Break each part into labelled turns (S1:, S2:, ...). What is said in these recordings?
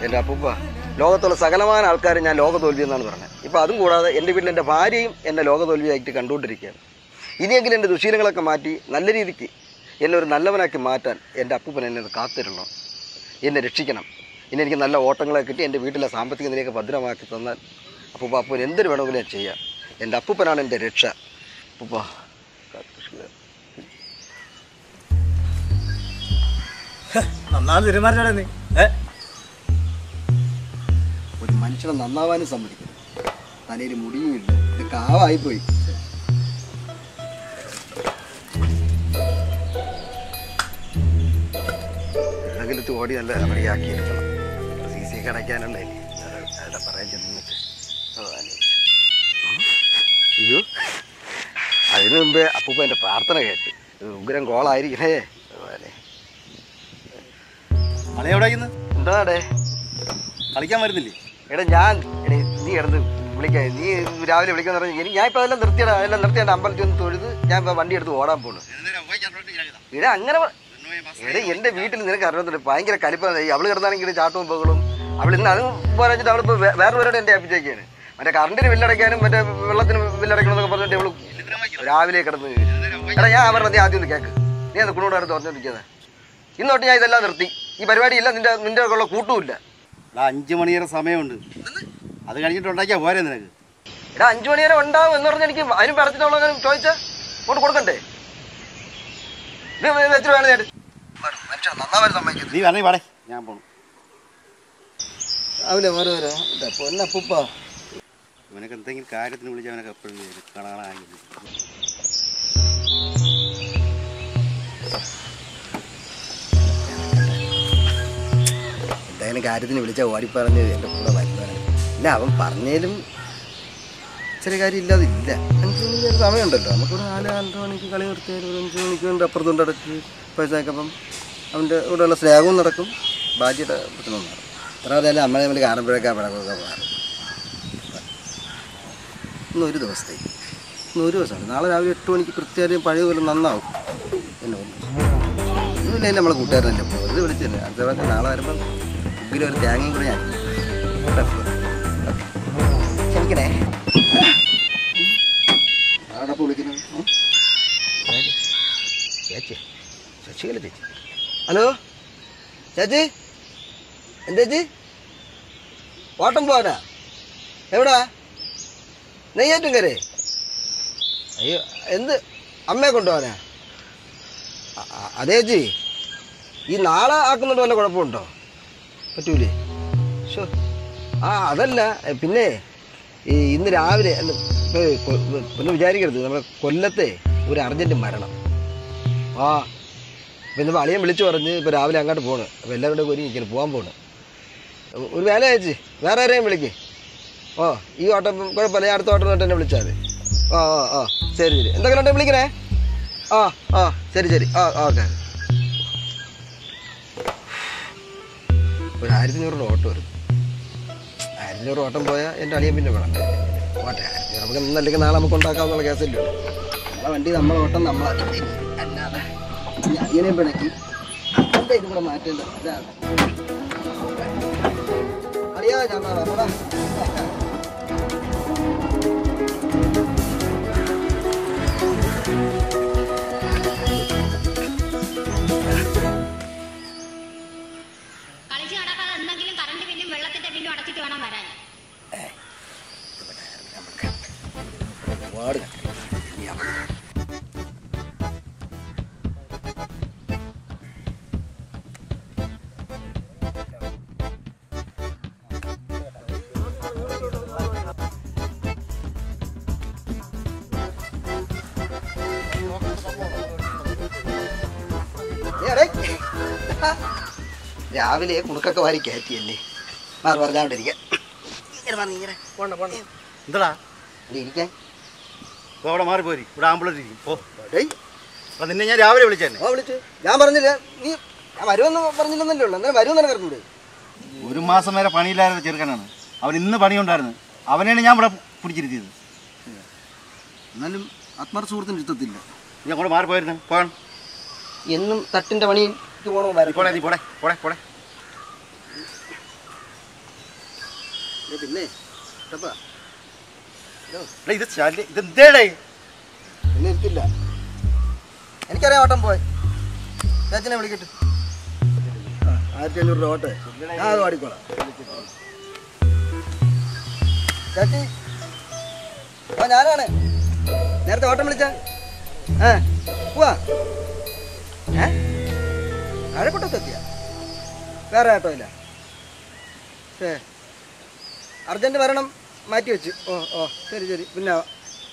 S1: എൻ്റെ അപ്പൂപ്പ ലോകത്തുള്ള സകലമായ ആൾക്കാരും ഞാൻ ലോക തോൽവി എന്നാണ് പറഞ്ഞത് ഇപ്പോൾ അതും കൂടാതെ എൻ്റെ വീട്ടിൽ എൻ്റെ ഭാര്യയും എന്നെ ലോക തോൽവിയായിട്ട് കണ്ടുകൊണ്ടിരിക്കുകയാണ് ഇനിയെങ്കിലും എൻ്റെ ദുശീലങ്ങളൊക്കെ മാറ്റി നല്ല രീതിക്ക് എന്നെ ഒരു നല്ലവനാക്കി മാറ്റാൻ എൻ്റെ അപ്പൂപ്പൻ എന്നെ ഒന്ന് കാത്തിരണം എന്നെ രക്ഷിക്കണം ഇനി എനിക്ക് നല്ല ഓട്ടങ്ങളെ കിട്ടി എൻ്റെ വീട്ടിലെ സാമ്പത്തിക നിലയൊക്കെ ഭദ്രമാക്കി തന്നാൽ അപ്പൂപ്പ അപ്പോൾ എന്തൊരു വേണമെങ്കിലും ഞാൻ ചെയ്യാം എൻ്റെ അപ്പൂപ്പനാണ് എൻ്റെ രക്ഷ അപ്പൂപ്പ കാത്തുരക്ഷിക്കുക.
S2: നന്നാണ് പെരുമാറ്റാണ് നീ ഏ
S1: ഒരു മനുഷ്യനെ നന്നാവാനും സമ്മതിക്കും തലയിൽ മുടിയുമില്ല ഇത് കാവായിപ്പോയി എവിടെങ്കിലത്ത് ഓടി നല്ല റെഡിയാക്കി എടുക്കണം സി സി ഒക്കെ അടയ്ക്കാനുണ്ടേ അവിടെ പറയാൻ ചെന്നിട്ട് ഭഗവാനെ. ഉം. അയ്യോ അതിനു മുമ്പേ അപ്പൂപ്പ എൻ്റെ പ്രാർത്ഥന കേട്ട് ഇത് ഉഗ്രം കോളായിരിക്കണേ ഭഗവാനെ
S2: അളെ എവിടെ
S1: എന്താടേ
S2: കളിക്കാൻ വരുന്നില്ലേ
S1: എടാ ഞാൻ എടേ നീ കിടന്ന് വിളിക്കാൻ നീ രാവിലെ വിളിക്കാന്ന് പറഞ്ഞു എനിക്ക് ഞാൻ ഇപ്പൊ അതെല്ലാം നിർത്തിയടാ അതെല്ലാം നിർത്തി എൻ്റെ അമ്പലത്തിൽ ഒന്ന് തൊഴുത് ഞാൻ ഇപ്പൊ വണ്ടി എടുത്ത് ഓടാൻ പോണു എടാ അങ്ങനെ പ- എടാ എൻ്റെ വീട്ടിൽ നിനക്ക് അറിയുന്നുണ്ട് ഭയങ്കര കലിപ്പാണ് ഈ അവള് കിടന്നാണെങ്കിൽ ചാട്ടവും പകളും അവൾ ഇന്ന് അതും പറഞ്ഞിട്ട് അവളിപ്പോ വേ- വേറൊരുവരോട് എൻ്റെ ഏൽപ്പിച്ചേക്കാണ് മറ്റേ കറണ്ടിന് ബില്ലടയ്ക്കാനും മറ്റേ വെള്ളത്തിന് ബില്ലടയ്ക്കണം എന്നൊക്കെ പറഞ്ഞിട്ട് അവള് രാവിലെ കിടന്ന് എടാ ഞാൻ പറഞ്ഞത് നീ ആദ്യം ഒന്ന് കേക്ക് നീ അത് കുണോട് അടുത്ത് പറഞ്ഞോണ്ടിരിക്കുന്നത് ഇന്നോട്ട് ഞാൻ ഇതെല്ലാം നിർത്തി ഈ പരിപാടി ഇല്ല നിന്റെ നിന്റെ ഉള്ള കൂട്ടുമില്ല
S2: അഞ്ചു മണിയേറെ സമയമുണ്ട് അത് കഴിഞ്ഞിട്ട് ഉണ്ടാക്കിയാ പോരെ നിനക്ക്
S1: എടാ അഞ്ചു മണി വരെ ഉണ്ടാവും എന്ന് പറഞ്ഞാൽ എനിക്ക് അതിന് പറഞ്ഞിട്ടുള്ള ചോദിച്ചാ കൊണ്ട് കൊടുക്കണ്ടേ ഇത് വെ- വെച്ചിട്ട് വേണം ഞാൻ മനുഷ്യ നന്നാവാൻ സമ്മതിക്കുന്നു
S2: നീ വരണേ പാടേ ഞാൻ പോണു
S1: അവനെ ഓരോ ഓരോ പൊന്നപ്പൂപ്പ
S2: ഇവനൊക്കെ എന്തെങ്കിലും കാര്യത്തിന് വിളിച്ചാൽ അവനൊക്കെ എപ്പോഴും കാണാനായി
S1: എന്തായാലും കാര്യത്തിന് വിളിച്ചാൽ ഓടിപ്പറഞ്ഞ് എൻ്റെ കൂടെ വരുന്നതാണ് ഇല്ല അവൻ പറഞ്ഞാലും ചെറിയ കാര്യം ഇല്ലാതില്ല അഞ്ച് മണിക്ക് ഒരു സമയമുണ്ടല്ലോ നമുക്കിവിടെ നാല് അഞ്ച് മണിക്ക് കളി നിർത്തിയാൽ ഒരു അഞ്ച് മണിക്ക് കൊണ്ട് അപ്പുറത്തുകൊണ്ട് അടച്ച് പൈസ ആക്കപ്പം അവൻ്റെ കൂടെയുള്ള സ്നേഹവും നടക്കും ബാധ്യത പ്രശ്നവും നടക്കും എത്ര പറഞ്ഞാലും അമ്മ തമ്മിൽ കാണുമ്പോഴൊക്കെ പടക്കമൊക്കെ മാറും ഇന്ന് ഒരു ദിവസത്തേക്ക് ഇന്ന് ഒരു ദിവസമാണ് നാളെ രാവിലെ എട്ട് മണിക്ക് കൃത്യമായും പഴയ പോലെ നന്നാവും എന്നെ ഒന്നും നമ്മളെ കൂട്ടുകാരനല്ലേ ഇപ്പോൾ വെറുതെ വിളിച്ചല്ലേ അടുത്ത പ്രാവശ്യം നാളെ വരുമ്പം ഉഗ്രം ഒരു തേങ്ങയും കൂടെ ഞാൻ ക്ഷമിക്കണേ ആടപ്പോൾ വിളിക്കുന്നത് ഉം? ആര്? ചേച്ചി ശശികല ചേച്ചി ഹലോ ചേച്ചി എന്താ ചേച്ചി ഓട്ടം പോവാനാ എവിടാ നെയ്യാറ്റുംകരെ അയ്യോ എന്ത് അമ്മയെ കൊണ്ടുപോകാനാ അ- അ- അതേ ചേച്ചി ഈ നാളെ ആക്കുന്നുണ്ട് വല്ല കുഴപ്പമുണ്ടോ പറ്റൂലേ ഷോ ആ അതല്ല എ, പിന്നെ ഈ ഇന്ന് രാവിലെ അല്ല, ഇപ്പൊ കൊ- ഒന്ന് വിചാരിക്കരുത് നമ്മുടെ കൊല്ലത്തെ ഒരു അർജൻറ്റ് മരണം ആ ഇപ്പം ഇന്ന് അളിയൻ വിളിച്ചു പറഞ്ഞ് ഇപ്പോൾ രാവിലെ അങ്ങോട്ട് പോണ് അപ്പോൾ എല്ലാവരും കൂടെ ഒരുങ്ങി നിൽക്കണം പോകാൻ പോണ് ഒരു വേല ചേച്ചി വേറെ ആരെയും വിളിക്ക് ഓ ഈ ഓട്ടം കുഴപ്പമില്ല ഞാൻ അടുത്ത ഓട്ടം തൊട്ട് എന്നെ വിളിച്ചാൽ മതി ആ ആ ആ ശരി ശരി എന്തെങ്കിലും ഉണ്ടെങ്കിൽ വിളിക്കണേ ആ ആ ശരി ശരി ആ ആ, ഓക്കെ ഒരു ആയിരത്തി അഞ്ഞൂറ് ഓട്ടം വരും ആയിരത്തി അഞ്ഞൂറ് ഓട്ടം പോയാൽ എൻ്റെ അളിയൻ പിന്നെ വേണം ഓട്ടെ ആയിരത്തി അഞ്ഞൂറ് നമുക്ക് ഇന്നല്ലെങ്കിൽ നാളെ നമുക്ക് ഉണ്ടാക്കാവുന്ന കേസല്ലേ ഉള്ളൂ നമ്മളെ വണ്ടി നമ്മളെ ഓട്ടം നമ്മളെ അല്ലാതെ ഈ അളിയനെ പിണക്കി എൻ്റെ ഇത് കൂടെ മാറ്റേണ്ട ഇതാണ് അറിയാ ഞാൻ നമ്മളെ
S3: കളിച്ച് നടക്കാതെ എന്തെങ്കിലും കറണ്ട് ബില്ലും വെള്ളത്തിന്റെ ബില്ലും അടച്ചിട്ട് വേണം വരാൻ
S1: ഒരുപാട് രാവിലെ കുണുക്കൊക്കെ വാരി കയറ്റിയല്ലേ മാറി പറഞ്ഞാണ്ടിരിക്കാം ഇങ്ങനെ പറഞ്ഞ് ഇങ്ങനെ പോണ്ട പോണ്ട
S2: എന്താടാ
S1: ഇവിടെ ഇരിക്കാൻ
S2: ഇപ്പോൾ അവിടെ മാറിപ്പോരി ഇവിടെ ആമ്പിളർ ഇരിക്കും പോ
S1: ഡേയ്
S2: അപ്പം നിന്നെ ഞാൻ രാവിലെ വിളിച്ചതന്നെ
S1: ഓ വിളിച്ചു ഞാൻ പറഞ്ഞില്ല നീ ഞാൻ വരുമെന്ന് പറഞ്ഞില്ലെന്നല്ലേ ഉള്ളൂ എന്നാലും വരുമെന്ന് എനിക്ക് അറിഞ്ഞൂടെ
S2: ഒരു മാസം വരെ പണിയില്ലാതെ ചെറുക്കനാണ് അവൻ ഇന്ന് പണിയുണ്ടായിരുന്നു അവനെയാണ് ഞാൻ ഇവിടെ പിടിച്ചിരുത്തിയത്
S1: എന്നാലും ആത്മാർത്ഥ സുഹൃത്തിന് ഇഷ്ടത്തില്ല
S2: നീ അങ്ങോട്ട് മാറിപ്പോയിരുന്നു പോകണം
S1: എന്നും തട്ടിന്റെ പണിക്ക് പോകണോ
S2: നീ പോടെ നീ പോടെ പോടെ പോടെ
S1: ഏ, പിന്നെ ഇട്ടപ്പാ
S2: എടാ, ഇത് ശല്യം ഇതെന്തേടേ
S1: എന്നെ ഇരുത്തില്ല എനിക്കറിയാം ഓട്ടം പോയി ചേച്ചനെ വിളിക്കട്ടെ ആ, ആയിരത്തി അഞ്ഞൂറ് രൂപ ഓട്ടെ ഞാൻ അത് പാടിക്കോളാം ചേച്ചി ആ ഞാനാണ് നേരത്തെ ഓട്ടം വിളിച്ച ഏ പോവാ ഏ അഴക്കൂട്ടത്തെത്തിയ വേറെ ആട്ടോ ഇല്ല ഏ അർജൻറ്റ് വരണം മാറ്റി വെച്ചു ഓ ഓ ശരി ശരി പിന്നെ ആവാം.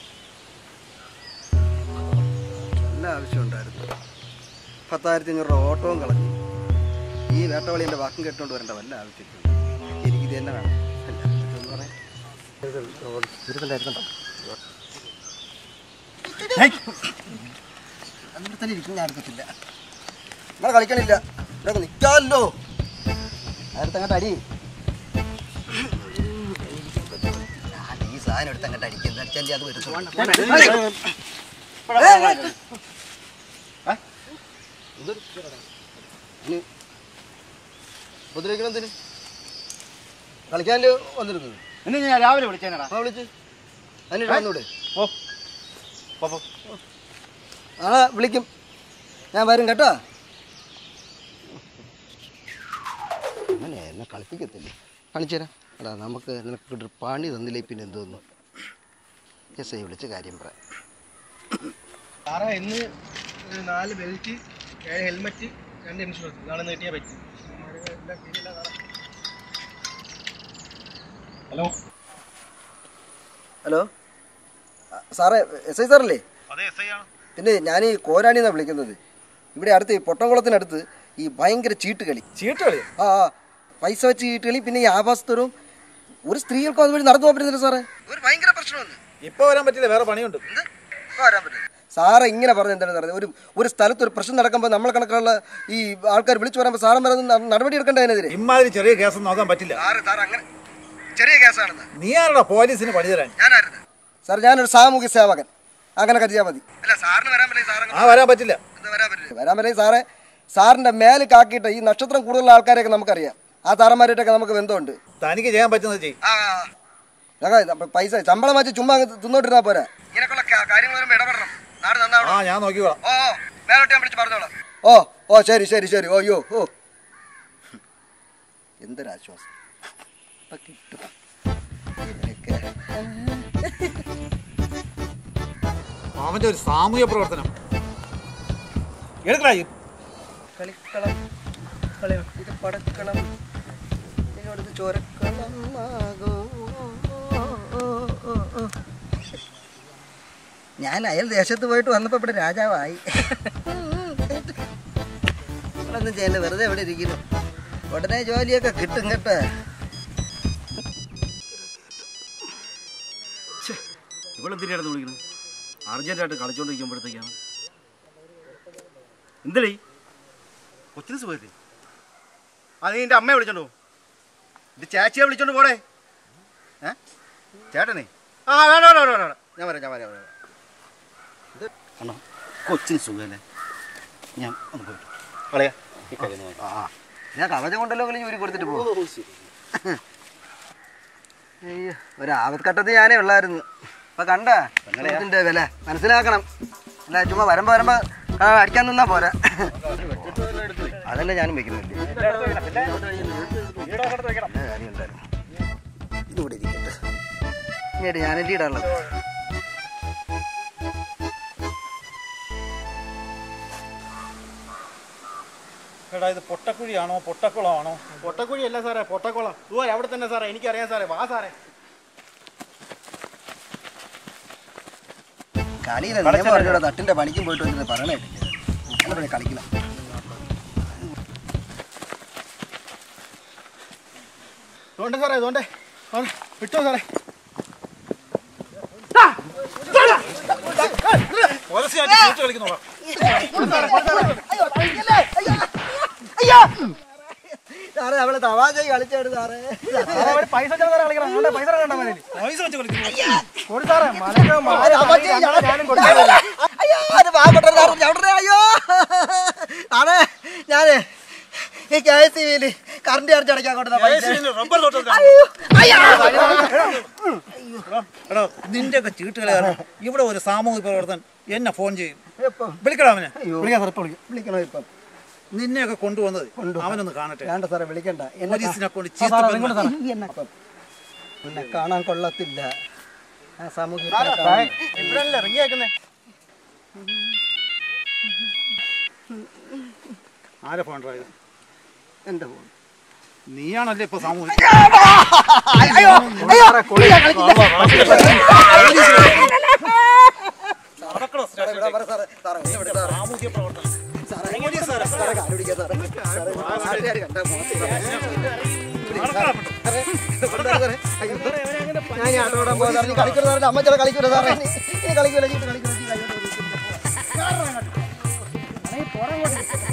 S1: നല്ല ആവശ്യമുണ്ടായിരുന്നു പത്തായിരത്തി അഞ്ഞൂറ് രൂപ ഓട്ടവും കളഞ്ഞു ഈ വേട്ടവളിൻ്റെ വാക്കും കേട്ടുകൊണ്ട് വരേണ്ട വല്ല ആവശ്യത്തില്ല എനിക്കിത് തന്നെ വേണം അല്ല ഇതൊന്ന് പറയാം ഇരുന്നുണ്ടായിരുന്നുണ്ടോ അങ്ങനെ തന്നെ ഇരിക്കും ഞാൻ എടുക്കത്തില്ല നമ്മൾ കളിക്കണില്ല ഇവിടെ നിൽക്കാമല്ലോ അടുത്തങ്ങോട്ട് അടി ഞാൻ ഈ സാധനം എടുത്തങ്ങോട്ട് അടിക്കുന്നത് അടിച്ചാൽ അത് വരും ഉപദ്രവിക്കണെന്തിന് കളിക്കാനല്ലോ വന്നിരുന്നത്
S2: എന്നെ ഞാൻ രാവിലെ വിളിച്ചേനടാ
S1: അപ്പൊ വിളിച്ച് അതിനിട്ട് വന്നൂടെ
S2: ഓ പോ, പോ.
S1: നാളെ വിളിക്കും ഞാൻ വരും കേട്ടോ അങ്ങനെ എന്നെ കളിപ്പിക്കത്തില്ലേ കാണിച്ചു തരാം അടാ നമുക്ക് നിനക്ക് ഒരു പണി തന്നില്ലേ പിന്നെ എന്തോന്നു എസ് ഐ വിളിച്ച് കാര്യം പറയാം
S4: സാറേ ഇന്ന് ഒരു നാല് ബെൽറ്റ് ഏഴ് ഹെൽമെറ്റ് രണ്ട് ഇൻഷുറൻസ് ഇതാണ് നീട്ടിയാ പറ്റി ഹലോ
S1: ഹലോ ആ, സാറേ എസ് ഐ സാറല്ലേ
S4: അതെ എസ് ഐ ആണ്
S1: പിന്നെ ഞാൻ ഈ കോരാണിന്നാണ് വിളിക്കുന്നത് ഇവിടെ അടുത്ത് ഈ പൊട്ടംകുളത്തിനടുത്ത് ഈ ഭയങ്കര ചീട്ട് കളി
S4: ചീട്ട് കളി
S1: ആ ആ പൈസ വെച്ച് ചീട്ട് കളി പിന്നെ ഈ ആഭാസത്തരും ഒരു സ്ത്രീകൾക്കും അതുവഴി നടന്നു പോകാൻ പറ്റുന്നില്ല സാറേ ഒരു ഭയങ്കര പ്രശ്നമാണ്
S4: ഇപ്പൊ വരാൻ പറ്റില്ല വേറെ പണിയുണ്ട്
S1: സാറ് ഇങ്ങനെ പറഞ്ഞു എന്താണ് പറയുന്നത് ഒരു ഒരു സ്ഥലത്ത് ഒരു പ്രശ്നം നടക്കുമ്പോൾ നമ്മളെ കണക്കുള്ള ഈ ആൾക്കാർ വിളിച്ചു പറയുമ്പോൾ സാറും പറയുന്നത് നടപടി എടുക്കേണ്ട അതിനെതിരെ
S4: ഇമാതിരി ചെറിയ കേസ് നോക്കാൻ പറ്റില്ല
S1: അങ്ങനെ ചെറിയ കേസാണെന്ന്
S4: നീ ആരുടെ പോലീസിന് പണി തരാൻ
S1: ഞാനായിരുന്നു സാർ ഞാനൊരു സാമൂഹ്യ സേവകൻ അങ്ങനെ കരുതിയാൽ മതി അല്ല സാറിന് വരാൻ പറ്റില്ല സാറ്
S4: ആ വരാൻ പറ്റില്ല
S1: വരാൻ പറ്റില്ല സാറേ സാറിന്റെ മേല് കാക്കിയിട്ട് ഈ നക്ഷത്രം കൂടുതലുള്ള ആൾക്കാരെയൊക്കെ നമുക്കറിയാം ആ സാറന്മാരായിട്ടൊക്കെ നമുക്ക് ബന്ധമുണ്ട്
S4: തനിക്ക് ചെയ്യാൻ പറ്റുന്നത് ചെയ്യും
S1: ഞങ്ങൾ പൈസ ശമ്പളം വെച്ച് ചുമ്മാ അങ്ങ് തിന്നോണ്ടിരുന്നാ പോരാ ഇങ്ങനെയൊക്കെയുള്ള കാര്യങ്ങൾ വരുമ്പോൾ ഇടപെടണം നാട് നന്നാവണം
S4: ആ ഞാൻ നോക്കിക്കോളാം
S1: ഓ മേലോട്ട് ഞാൻ വിളിച്ച് പറഞ്ഞോളാം ഓ ഓ ശരി ശരി ശരി ഓ യോ ഓ എന്തൊരാശ്വാസം ഇപ്പൊ കിട്ടും ഇങ്ങനെയൊക്കെ.
S4: അവന്റെ ഒരു സാമൂഹ്യ പ്രവർത്തനം എടുക്കടാ ഈ.
S1: കളിക്കളം ഇത് പടക്കളം ഇതിനോട് ചോരക്കളം ആകോ ഞാൻ അയൽ ദേശത്ത് പോയിട്ട് വന്നപ്പോൾ ഇവിടെ രാജാവായി നമ്മളൊന്നും ചെയ്യണ്ട വെറുതെ ഇവിടെ ഇരിക്കുന്നു ഉടനെ ജോലിയൊക്കെ കിട്ടും കേട്ടോ
S2: ഇവളെന്തിനായിരുന്നു വിളിക്കുന്നത് അർജന്റായിട്ട് കളിച്ചോണ്ടിരിക്കുമ്പോഴത്തേക്കാണ് എന്തടേ കൊച്ചിന് സുഖല്ലേ അത് നിന്റെ അമ്മയെ വിളിച്ചോണ്ടോ ഇത് ചേച്ചിയെ വിളിച്ചോണ്ട് പോടേ ഏ ചേട്ടനെ ആ വേണ്ട വേണ്ട വേണ്ട വേണ്ട ഞാൻ വരാം ഞാൻ വരാം വരാം ഇത് കണ്ടോ കൊച്ചിന് സുഖമല്ലേ ഞാൻ ഒന്ന് പോയിട്ട് കളയാ ഈ കാര്യം ഒന്ന് നോക്കാം.
S1: ആ ഞാൻ കവചം കൊണ്ടല്ലോ കളി ഊരി കൊടുത്തിട്ട് പോകും അയ്യോ ഒരു ആപത്ഘട്ടത്തിൽ ഞാനേ ഉള്ളായിരുന്നു അപ്പൊ കണ്ട ഇതിന്റെ വില മനസ്സിലാക്കണം അല്ല ചുമ്മാ വരുമ്പോ വരുമ്പോ ആ, അടിക്കാൻ നിന്നാ പോരാ അതല്ലേ ഞാനും വെക്കുന്നില്ലേ കാര്യം ഉണ്ടായിരുന്നു ഇതിവിടെ ഇരിക്കട്ടെ ഇങ്ങോട്ട് ഞാനെൻ്റെ ഇടാനുള്ളത്
S4: എടാ ഇത് പൊട്ടക്കുഴിയാണോ പൊട്ടക്കുളമാണോ പൊട്ടക്കുഴി അല്ല സാറേ പൊട്ടക്കുളം ഓ അവിടെ തന്നെ സാറേ എനിക്കറിയാം സാറേ വാ സാറേ
S1: കളിയിലെ നിയമം പറഞ്ഞൂടെ തട്ടിന്റെ പണിക്കും പോയിട്ട് വന്നിട്ട് പറയണേ അങ്ങനെ കളിക്കണം
S4: തോണ്ടേ സാറേ തോണ്ടേ തോണ്ടേ. വിട്ടോ സാറേ പോലീസുകാർക്ക് ചീട്ട് കളിക്കുന്നോളാം
S1: സാറേ അവളെ തമാശ കളിച്ചാണ് സാറേ
S4: പൈസ കളിക്കണം നിങ്ങളുടെ പൈസ കണ്ടാ മതി പൈസ വെച്ച് കളിക്കുന്നു കൊടു സാറേ മലക്ക് മാല ഞാനും കൊടുക്കാം
S1: അയ്യോ അത് പാവപ്പെട്ട സാറേ ചവിട്ടണേ അയ്യോ സാറേ ഞാനേ ഈ കെ എസ് സി ബിയിൽ കറണ്ട് ചാർജ് അടയ്ക്കാൻ കൊടുത്ത പൈസ
S2: റബ്ബർ തോട്ടം
S5: എടോ നിന്റെ ഒക്കെ ചീട്ടുകളെ കാരണം ഇവിടെ ഒരു സാമൂഹിക പ്രവർത്തൻ എന്നെ ഫോൺ ചെയ്യും
S1: എപ്പോ
S5: വിളിക്കടാ അവനെ
S4: വിളിക്കാം സാർ ഇപ്പൊ വിളിക്കാം
S1: വിളിക്കണോ ഇപ്പം
S5: നിന്നെയൊക്കെ കൊണ്ടുവന്നത് അവനൊന്ന് കാണട്ടെ
S1: വേണ്ട സാറേ വിളിക്കണ്ട എന്നെ
S5: പോലീസിനെ കൊണ്ട്
S4: ആ, സാറേ,
S5: ചീത്ത
S4: ഇങ്ങോട്ട് സാറേ.
S1: എന്നെ അപ്പം എന്നെ കാണാൻ കൊള്ളത്തില്ല ആ സാമൂഹ്യ
S4: ഇവിടെയല്ലേ റിങ് കേൾക്കുന്നേ
S5: ആരെ ഫോൺ ഡ്രൈവ്
S1: എന്റെ ഫോൺ
S5: നീയാണല്ലേ ഇപ്പൊ സാമൂഹിക സാമൂഹ്യ പ്രവർത്തനം
S1: ഞാൻ ഈ ആട്ടോ ഓടാൻ പോകാൻ സാറേ കളിക്കൂല സാറേ അമ്മ ചില കളിക്കൂല സാറേ ഇനി കളിക്കൂല ചീട്ട് കളിക്കൂല ചീട്ട് കളിക്കൂല